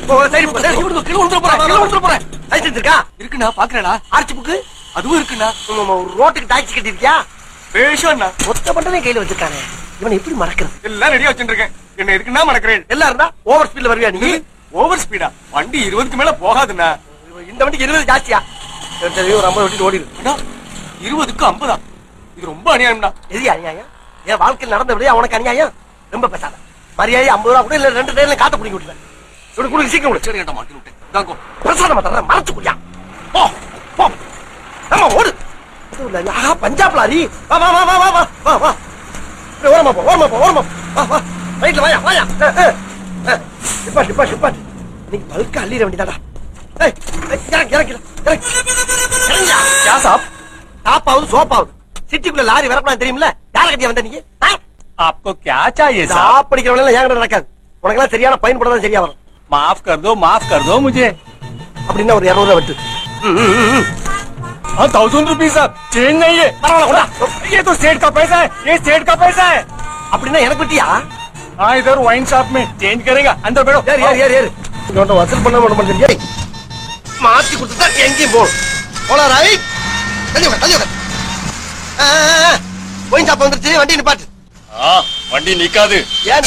ஓ, சரி போ, சரி, விழுந்து, கீழே விழுந்துற போறேன், கீழே விழுந்துற போறேன். லைசென்ஸ் இருக்கா? இருக்குண்ணா பாக்குறேண்ணா ஆர்ச்சி புக்கு? அதுவும் இருக்குண்ணா உம், உம், ஒரு ரோட்டுக்கு டாக்ஸி கட்டிருக்கியா? பேஷண்ணா மொத்த பண்டமே கையில வச்சிருக்கானே. இவனை எப்படி மறக்கிறது? எல்லாம் ரெடியா வச்சுருக்கேன் என்ன இருக்குன்னா மணக்கிறேன் எல்லாம் இருந்தா ஓவர் ஸ்பீட்ல வருவியா நீ? ஓவர் ஸ்பீடா வண்டி இருபதுக்கு மேல போகாதுண்ணா இந்த வண்டிக்கு இருபது ஜாஸ்தியா? சரி, சரி, ஒரு ஐம்பது வண்டிட்டு ஓடிடு. அண்ணா இருபதுக்கு ஐம்பதா இது ரொம்ப அநியாயம்டா எது அநியாயம்? என் வாழ்க்கையில் நடந்த விடையா உனக்கு அநியாயம்? ரொம்ப பேசாத. மரியாதை ஐம்பது ரூபா கூட இல்ல ரெண்டு ட்ரெயின்ல காத்த பிடிக்க விட்டுருவேன். இவனுக்கு கொடுங்க, சீக்கிரம் கொடு. சரி ஏன்டா மாட்டி விட்டேன் தாங்கோ பிரசாதம் பண்றேன், மறைச்சு குடியா. போ, போ. ஆமா, ஓடு. அதுவும் இல்ல, ஆஹா, பஞ்சாப் லாரி. வா, வா, வா, வா, வா, வா, வா, வா. இப்படி ஓரமா போ, ஓரமா போ, ஓரமா போ. வா, வா. ரைட்ல வாயா, வாயா. அஹ், அஹ், அஹ். நிப்பாட்டு, நிப்பாட்டு, நிப்பாட்டு. இன்னைக்கு பல்கா அள்ளிட வேண்டியதாடா. ஏய், ஏய், இறங்கு, இறங்கு, இறங்கு. இறங்குயா. யா சாப். டாப்பாவது, சோப்பாவது. சிட்டிக்குள்ள லாரி வரப்பலாம் தெரியுமில்ல யார கட்டியா வந்த நீங்க ஆ? आपको क्या चाहिए இந்த साहब ஆப்படிக்கிறவங்க எல்லாம் என்கிட்ட நடக்காது உனக்கெல்லாம் சரியான பயன்படுறதா சரியா வரும் माफ कर दो माफ कर दो मुझे அப்படின்னா ஒரு இருநூறு ரூபா விட்டு ம், ம், ம், ம். हाँ थाउजेंड रुपीज साहब चेंज नहीं है பரவாயில்ல கொண்டா. ये तो सेठ का पैसा है ये सेठ का पैसा है அப்படின்னா எனக்கு விட்டியா हाँ इधर वाइन शॉप में चेंज करेगा अंदर बैठो ஏறு ஏறு ஏறு ஏறு இவன்ட்ட வசூல் பண்ண விட மாட்டேன் ஏய் மாத்தி கொடுத்துட்டா எங்கேயும் போகணும் போலாம் ராய் தள்ளி உட்கார் தள்ளி உட்கார் ஆ, ஆ, ஆ. போய் சாப்பா வந்துருச்சு வண்டி நிப்பாட்டு हाँ वंडी निकाது ஏன்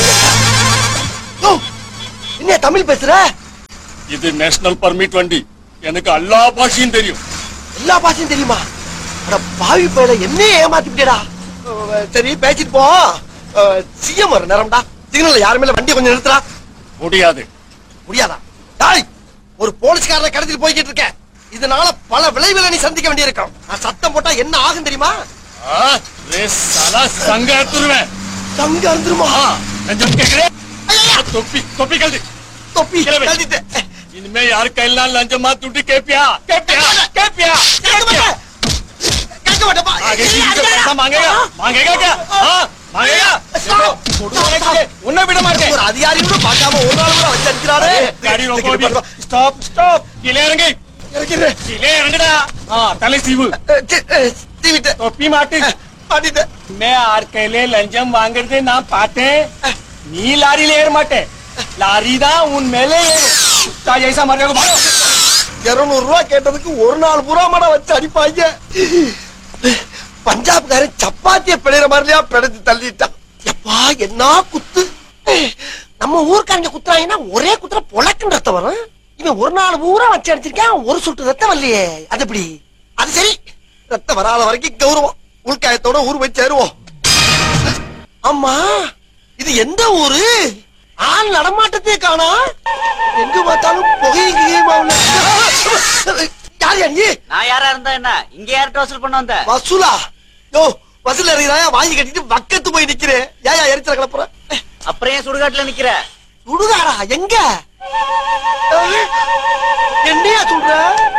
ஓ, என்ன தமிழ் பேசுற இது நேஷனல் பர்மிட் வண்டி எனக்கு எல்லா பாஷையும் தெரியும் எல்லா பாஷையும் தெரியுமா அட பாவி பையல என்ன ஏமாத்திட்டேடா சரி பேசிட்டு போ சிஎம் வர நேரம்டா சிக்னல்ல யாருமே இல்ல வண்டியை கொஞ்சம் நிறுத்துறா முடியாது முடியாதா டாய் ஒரு போலீஸ்காரனை கடத்திட்டு போய்கிட்டு இருக்கேன் இதனால பல விளைவுகளை நீ சந்திக்க வேண்டியிருக்கும் நான் சத்தம் போட்டா என்ன ஆகும் தெரியுமா हाँ रे साला संग तुरवें தங்க அறுந்துருமா हाँ लंजम के करे टोपी टोपी कर दे தொப்பி கிளம்பு. கழட்டிட்டு. इनमें यार कहना लंजम मत टूटी के पिया के पिया के पिया கேட்க மாட்டேன். கேட்க மாட்டேன்ப்பா. आगे ஏய், किसी से அடிக்காத. पैसा मांगेगा मांगेगा क्या हाँ मांगेगा Stop. उन्हें बिना मार के ஒரு அதிகாரி கூட பார்க்காம ஒரு நாள் கூட வச்சு அடிக்கிறாரு गाड़ी रोको अभी स्टॉप स्टॉप किले इറങ്ങി இறக்கிறேன். किले इറങ്ങടാ हाँ तले सीव அஹ், சி- அஹ், தீவிட்டு. टोपी माटी அஹ், மாட்டிட்டேன். मैं आर कहले लंजम वांगड़दे ना पाते नी लारी लेर माटे लारी दा उन मेले कुत्ता जैसा मरने को भागो இருநூறு ரூபாய் கேட்டதுக்கு ஒரு நாள் பூரா மடம் வச்சு அடிப்பாங்க பஞ்சாப்காரன் சப்பாத்திய பிழைற மாதிரியா பிழைச்சு தள்ளிட்டான் எப்பா என்ன குத்து நம்ம ஊர்க்காரங்க குத்துறாங்கன்னா ஒரே குத்துற பொழக்குன்னு ரத்தம் வரும் இவன் ஒரு நாள் பூரா வச்சு அடிச்சிருக்கான் ஒரு சொட்டு ரத்தம் வரலையே அது எப்படி அது சரி ரத்தம் வராத வரைக்கும் கௌரவம் உள்காயத்தோட ஊர் போய் சேருவோம் ஆமா இது எந்த ஊரு ஆள் நடமாட்டத்தே காணா எங்க பார்த்தாலும் புகையும் கிகையுமா உள்ள யார் யா நீ நான் யாரா இருந்தா என்ன இங்க யார்கிட்ட வசூல் பண்ண வந்த வசூலா யோ வசூல் இறங்கிறாயா வாங்கி கட்டிட்டு பக்கத்து போய் நிக்கிறேன் ஏயா எரிச்சல கிளப்புற அப்புறம் ஏன் சுடுகாட்டுல நிக்கிற சுடுகாடா எங்க அஹ், என்னையா சொல்ற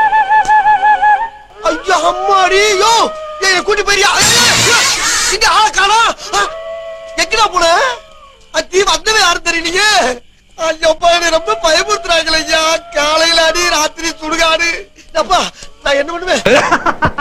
ஐயா அம்மாடி யோ ஏய் கூட்டி போயிரியா இங்க ஆள காணா எங்கடா போன அத்தி வந்தவே யாரும் தெரியலையே ஐயப்பா என்னை ரொம்ப பயமுறுத்துறாங்களே ஐயா காலையில அடி ராத்திரி சுடுகாடு அப்பா நான் என்ன பண்ணுவேன்